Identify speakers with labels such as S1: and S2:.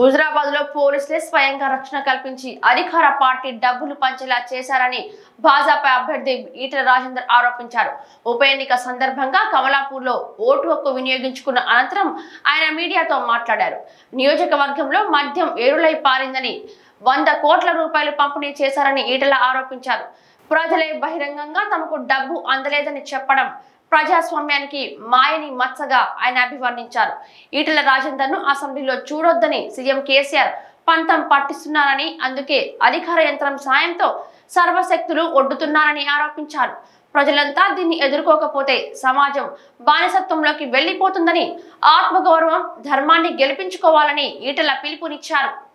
S1: హుజరాబాద్ లో పోలీసులే స్వయంగా రక్షణ కల్పించి అధికార పార్టీ డబ్బులు పంచేలా చేశారని భాజపా అభ్యర్థి ఈటల రాజేందర్ ఆరోపించారు ఉప ఎన్నిక సందర్భంగా కమలాపూర్ లో ఓటు హక్కు వినియోగించుకున్న అనంతరం ఆయన మీడియాతో మాట్లాడారు నియోజకవర్గంలో మద్యం ఏరులై పారిందని వంద కోట్ల రూపాయలు పంపిణీ చేశారని ఈటల ఆరోపించారు ప్రజలే బహిరంగంగా తమకు డబ్బు అందలేదని చెప్పడం ప్రజాస్వామ్యానికి మాయని మచ్చగా ఆయన అభివర్ణించారు ఈటల రాజేందర్ ను అసెంబ్లీలో చూడొద్దని సీఎం కేసీఆర్ పంతం పట్టిస్తున్నారని అందుకే అధికార యంత్రం సాయంతో సర్వశక్తులు ఒడ్డుతున్నారని ఆరోపించారు ప్రజలంతా దీన్ని ఎదుర్కోకపోతే సమాజం బానిసత్వంలోకి వెళ్లిపోతుందని ఆత్మగౌరవం ధర్మాన్ని గెలిపించుకోవాలని ఈటల పిలుపునిచ్చారు